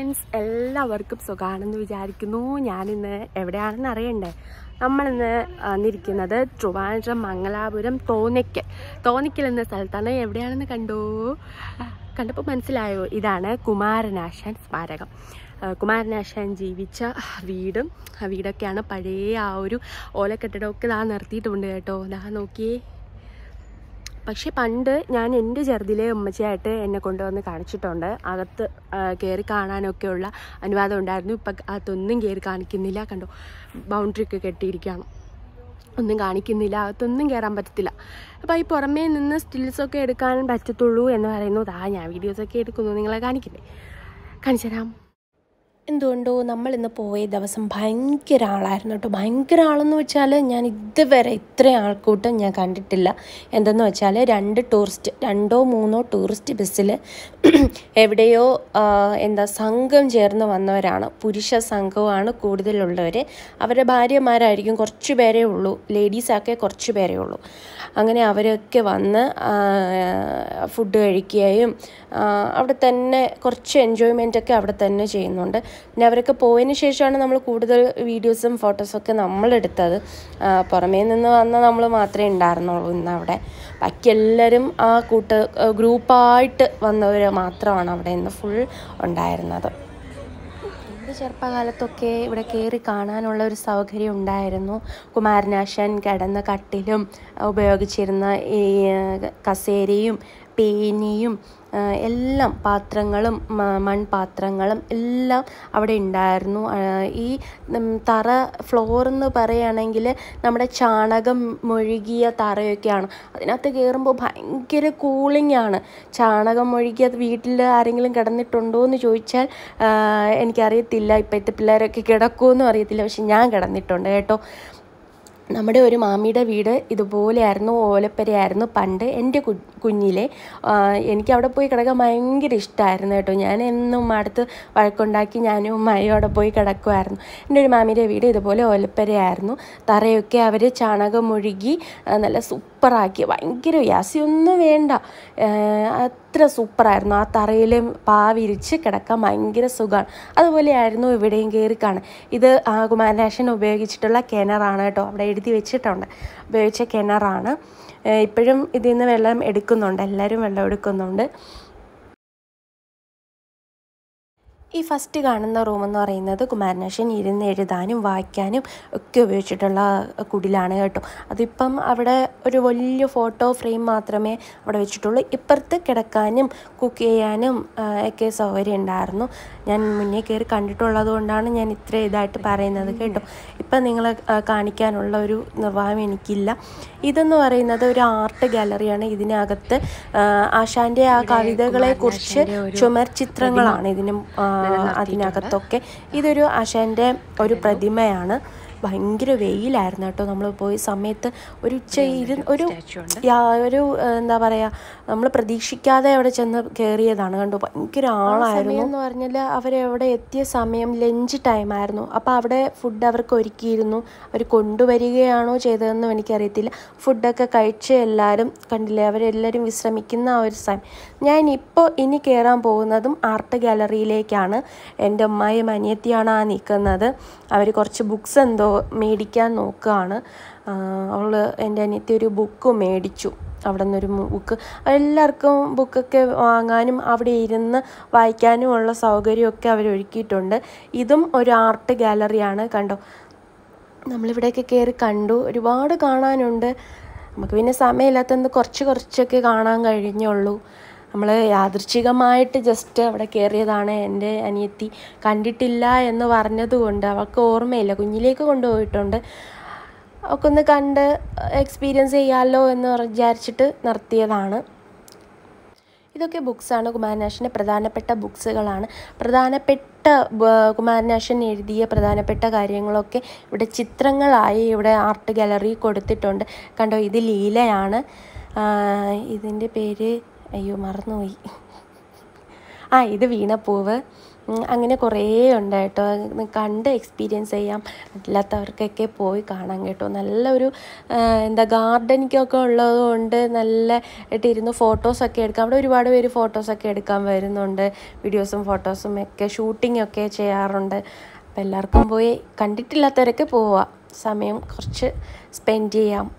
friends എല്ലാവർക്കും സുഖമാണെന്ന് വിചാരിക്കുന്നു ഞാനിന്ന് എവിടെയാണെന്ന് അറിയണ്ടേ നമ്മളിന്ന് വന്നിരിക്കുന്നത് ട്രിവാൻഡ്രം മംഗലാപുരം തോന്നിക്കൽ തോന്നിക്കൽ എന്ന സ്ഥലത്താണ് എവിടെയാണെന്ന് കണ്ടു കണ്ടപ്പോൾ മനസ്സിലായോ ഇതാണ് കുമാരനാശാൻ സ്മാരകം ആ, കുമാരനാശാൻ ജീവിച്ച വീടും ആ വീടൊക്കെയാണ് പഴയ ആ ഒരു ഓലക്കെട്ടിടമൊക്കെ ദാ നിർത്തിയിട്ടുണ്ട് കേട്ടോ ദാ നോക്കിയേ പക്ഷെ പണ്ട് ഞാൻ എൻ്റെ ചെറുതിലെ ഉമ്മച്ചിയായിട്ട് എന്നെ കൊണ്ടുവന്ന് കാണിച്ചിട്ടുണ്ട് അകത്ത് കയറി കാണാനൊക്കെയുള്ള അനുവാദം ഉണ്ടായിരുന്നു ഇപ്പം അകത്തൊന്നും കയറി കാണിക്കുന്നില്ല കണ്ടോ ബൗണ്ടറി ഒക്കെ കെട്ടിയിരിക്കുകയാണ് ഒന്നും കാണിക്കുന്നില്ല അകത്തൊന്നും കയറാൻ പറ്റത്തില്ല അപ്പോൾ ഈ പുറമേ നിന്ന് സ്റ്റിൽസൊക്കെ എടുക്കാൻ പറ്റത്തുള്ളൂ എന്ന് പറയുന്നു ആ ഞാൻ വീഡിയോസൊക്കെ എടുക്കുന്നു നിങ്ങളെ കാണിക്കണ്ടേ കാണിച്ചു തരാം എന്തുകൊണ്ടോ നമ്മൾ ഇന്ന് പോയ ദിവസം ഭയങ്കര ആളായിരുന്നു കേട്ടോ ഭയങ്കര ആളെന്ന് വെച്ചാൽ ഞാൻ ഇതുവരെ ഇത്രയും ആൾക്കൂട്ടം ഞാൻ കണ്ടിട്ടില്ല എന്തെന്ന് വെച്ചാൽ രണ്ട് ടൂറിസ്റ്റ് രണ്ടോ മൂന്നോ ടൂറിസ്റ്റ് ബസ്സിൽ എവിടെയോ ആ, എന്താ സംഘം ചേർന്ന് വന്നവരാണ് പുരുഷ സംഘമാണ് കൂടുതലുള്ളവർ അവരുടെ ഭാര്യമാരായിരിക്കും കുറച്ച് പേരേ ഉള്ളൂ ലേഡീസൊക്കെ കുറച്ച് പേരേ ഉള്ളൂ അങ്ങനെ അവരൊക്കെ വന്ന് ഫുഡ് കഴിക്കുകയും ആ, അവിടെ തന്നെ കുറച്ച് എൻജോയ്മെൻ്റ് ഒക്കെ അവിടെ തന്നെ ചെയ്യുന്നുണ്ട് പിന്നെ അവരൊക്കെ പോയതിന് ശേഷമാണ് നമ്മൾ കൂടുതൽ വീഡിയോസും ഫോട്ടോസൊക്കെ നമ്മളെടുത്തത് ആ, പുറമേ നിന്ന് വന്ന നമ്മൾ മാത്രമേ ഉണ്ടായിരുന്നുള്ളൂ ഇന്ന് അവിടെ ബാക്കി എല്ലാവരും ആ കൂട്ട് ഗ്രൂപ്പായിട്ട് വന്നവർ മാത്രമാണ് അവിടെ ഇന്ന് ഫുൾ ഉണ്ടായിരുന്നത് എൻ്റെ ചെറുപ്പകാലത്തൊക്കെ ഇവിടെ കയറി കാണാനുള്ള ഒരു സൗകര്യം ഉണ്ടായിരുന്നു കുമാരനാശാൻ കിടന്ന കട്ടിലും ഉപയോഗിച്ചിരുന്ന ഈ ആ, കസേരയും പേനയും ആ, എല്ലാം പാത്രങ്ങളും മ- മൺപാത്രങ്ങളും എല്ലാം അവിടെ ഉണ്ടായിരുന്നു ആ, ഈ ഉം, തറ ഫ്ലോർ എന്ന് പറയുകയാണെങ്കിൽ നമ്മുടെ ചാണകം മൊഴുകിയ തറയൊക്കെയാണ് അതിനകത്ത് കയറുമ്പോൾ ഭയങ്കര കൂളിംഗ് ആണ് ചാണകം മൊഴുകിയ വീട്ടിൽ ആരെങ്കിലും കിടന്നിട്ടുണ്ടോ എന്ന് ചോദിച്ചാൽ ആ, എനിക്കറിയത്തില്ല ഇപ്പോഴത്തെ പിള്ളേരൊക്കെ കിടക്കുമെന്നും അറിയത്തില്ല പക്ഷെ ഞാൻ കിടന്നിട്ടുണ്ട് കേട്ടോ നമ്മുടെ ഒരു മാമിയുടെ വീട് ഇതുപോലെയായിരുന്നു ഓലപ്പരയായിരുന്നു പണ്ട് എൻ്റെ കു കുഞ്ഞിലെ ആ, എനിക്ക് അവിടെ പോയി കിടക്കാൻ ഭയങ്കര ഇഷ്ടമായിരുന്നു കേട്ടോ ഞാൻ എന്നും അടുത്ത് വഴക്കുണ്ടാക്കി ഞാനും ഉമ്മയും അവിടെ പോയി കിടക്കുമായിരുന്നു എൻ്റെ ഒരു മാമിയുടെ വീട് ഇതുപോലെ ഓലപ്പരയായിരുന്നു തറയൊക്കെ അവർ ചാണകം മുഴുകി ആ, നല്ല സൂപ്പറാക്കി ഭയങ്കര ഗ്യാസിയൊന്നും വേണ്ട ആ, അത്ര സൂപ്പറായിരുന്നു ആ തറയിൽ പാവിരിച്ച് കിടക്കാൻ ഭയങ്കര സുഖമാണ് അതുപോലെയായിരുന്നു ഇവിടെയും കയറി കാണാൻ ഇത് ആ കുമാരനാശൻ ഉപയോഗിച്ചിട്ടുള്ള കിണറാണ് കേട്ടോ അവിടെ എഴുതി വെച്ചിട്ടുണ്ട് ഉപയോഗിച്ച കിണറാണ് ഏഹ് ഇപ്പോഴും ഇതിൽ നിന്ന് വെള്ളം എടുക്കുന്നുണ്ട് എല്ലാവരും വെള്ളം എടുക്കുന്നുണ്ട് ഈ ഫസ്റ്റ് കാണുന്ന റൂം എന്ന് പറയുന്നത് കുമാരനാശൻ ഇരുന്ന് എഴുതാനും വായിക്കാനും ഒക്കെ ഉപയോഗിച്ചിട്ടുള്ള കുടിലാണ് കേട്ടോ അതിപ്പം അവിടെ ഒരു വലിയ ഫോട്ടോ ഫ്രെയിം മാത്രമേ അവിടെ വെച്ചിട്ടുള്ളൂ ഇപ്പുറത്ത് കിടക്കാനും കുക്ക് ചെയ്യാനും ആ, ഒക്കെ സൗകര്യം ഉണ്ടായിരുന്നു ഞാൻ മുന്നേ കയറി കണ്ടിട്ടുള്ളത് കൊണ്ടാണ് ഞാൻ ഇത്ര ഇതായിട്ട് പറയുന്നത് കേട്ടോ ഇപ്പം നിങ്ങളെ ആ, കാണിക്കാനുള്ള ഒരു നിർവാഹം എനിക്കില്ല ഇതെന്ന് പറയുന്നത് ഒരു ആർട്ട് ഗാലറിയാണ് ഇതിനകത്ത് ആ, ആശാന്റെ ആ കവിതകളെ കുറിച്ച് ചുമർ ചിത്രങ്ങളാണ് ഇതിന് ആ, അതിനകത്തൊക്കെ ഇതൊരു ആശാന്റെ ഒരു പ്രതിമയാണ് ഭയങ്കര വെയിലായിരുന്നു കേട്ടോ നമ്മൾ പോയ സമയത്ത് ഒരു ഉച്ച ഇരു ഒരു യാ- ഒരു ആ, എന്താ പറയുക നമ്മൾ പ്രതീക്ഷിക്കാതെ അവിടെ ചെന്ന് കയറിയതാണ് കണ്ടു ഭയങ്കര ആളായിരുന്നു എന്ന് പറഞ്ഞാൽ അവരവിടെ എത്തിയ സമയം ലഞ്ച് ടൈമായിരുന്നു അപ്പോൾ അവിടെ ഫുഡ് അവർക്ക് ഒരുക്കിയിരുന്നു അവർ കൊണ്ടുവരികയാണോ ചെയ്തതെന്നും എനിക്കറിയത്തില്ല ഫുഡൊക്കെ കഴിച്ച് എല്ലാവരും കണ്ടില്ലേ അവരെല്ലാവരും വിശ്രമിക്കുന്ന ആ ഒരു സമയം ഞാൻ ഇപ്പോൾ ഇനി കയറാൻ പോകുന്നതും ആർട്ട് ഗാലറിയിലേക്കാണ് എൻ്റെ ഉമ്മായും അനിയത്തിയാണ് ആ നിൽക്കുന്നത് അവർ കുറച്ച് ബുക്സ് എന്തോ മേടിക്കാൻ നോക്കുകയാണ് അവൾ എൻ്റെ അനിയത്തി ഒരു ബുക്ക് മേടിച്ചു അവിടെ നിന്നൊരു ബുക്ക് എല്ലാവർക്കും ബുക്കൊക്കെ വാങ്ങാനും അവിടെ ഇരുന്ന് വായിക്കാനും ഉള്ള സൗകര്യമൊക്കെ അവർ ഒരുക്കിയിട്ടുണ്ട് ഇതും ഒരു ആർട്ട് ഗാലറിയാണ് കണ്ടോ നമ്മളിവിടെയൊക്കെ കയറി കണ്ടു ഒരുപാട് കാണാനുണ്ട് നമുക്ക് പിന്നെ സമയമില്ലാത്തത് കുറച്ച് കുറച്ചൊക്കെ കാണാൻ കഴിഞ്ഞുള്ളൂ നമ്മൾ യാദൃച്ഛികമായിട്ട് ജസ്റ്റ് അവിടെ കയറിയതാണ് എൻ്റെ അനിയത്തി കണ്ടിട്ടില്ല എന്ന് പറഞ്ഞതുകൊണ്ട് അവൾക്ക് ഓർമ്മയില്ല കുഞ്ഞിലേക്ക് കൊണ്ടുപോയിട്ടുണ്ട് അവൾക്കൊന്ന് കണ്ട് എക്സ്പീരിയൻസ് ചെയ്യാമല്ലോ എന്ന് വിചാരിച്ചിട്ട് നിർത്തിയതാണ് ഇതൊക്കെ ബുക്സാണ് കുമാരനാശൻ്റെ പ്രധാനപ്പെട്ട ബുക്സുകളാണ് പ്രധാനപ്പെട്ട ബ- കുമാരനാശൻ എഴുതിയ പ്രധാനപ്പെട്ട കാര്യങ്ങളൊക്കെ ഇവിടെ ചിത്രങ്ങളായി ഇവിടെ ആർട്ട് ഗാലറി കൊടുത്തിട്ടുണ്ട് കണ്ടോ ഇത് ലീലയാണ് ആ, ഇതിൻ്റെ പേര് അയ്യോ മറന്നുപോയി ആ ഇത് വീണപ്പൂവ് ഉം, അങ്ങനെ കുറേ ഉണ്ട് കേട്ടോ ഇത് കണ്ട് എക്സ്പീരിയൻസ് ചെയ്യാം അല്ലാത്തവർക്കൊക്കെ പോയി കാണാം കേട്ടോ നല്ലൊരു ആ, എന്താ ഗാർഡനിക്കൊക്കെ ഉള്ളതുകൊണ്ട് നല്ല ആയിട്ട് ഇരുന്ന് ഫോട്ടോസൊക്കെ എടുക്കാം അവിടെ ഒരുപാട് പേര് ഫോട്ടോസൊക്കെ എടുക്കാൻ വരുന്നുണ്ട് വീഡിയോസും ഫോട്ടോസും ഒക്കെ ഷൂട്ടിംഗ് ഒക്കെ ചെയ്യാറുണ്ട് അപ്പോൾ എല്ലാവർക്കും പോയി കണ്ടിട്ടില്ലാത്തവരൊക്കെ പോവുക സമയം കുറച്ച് സ്പെൻഡ് ചെയ്യാം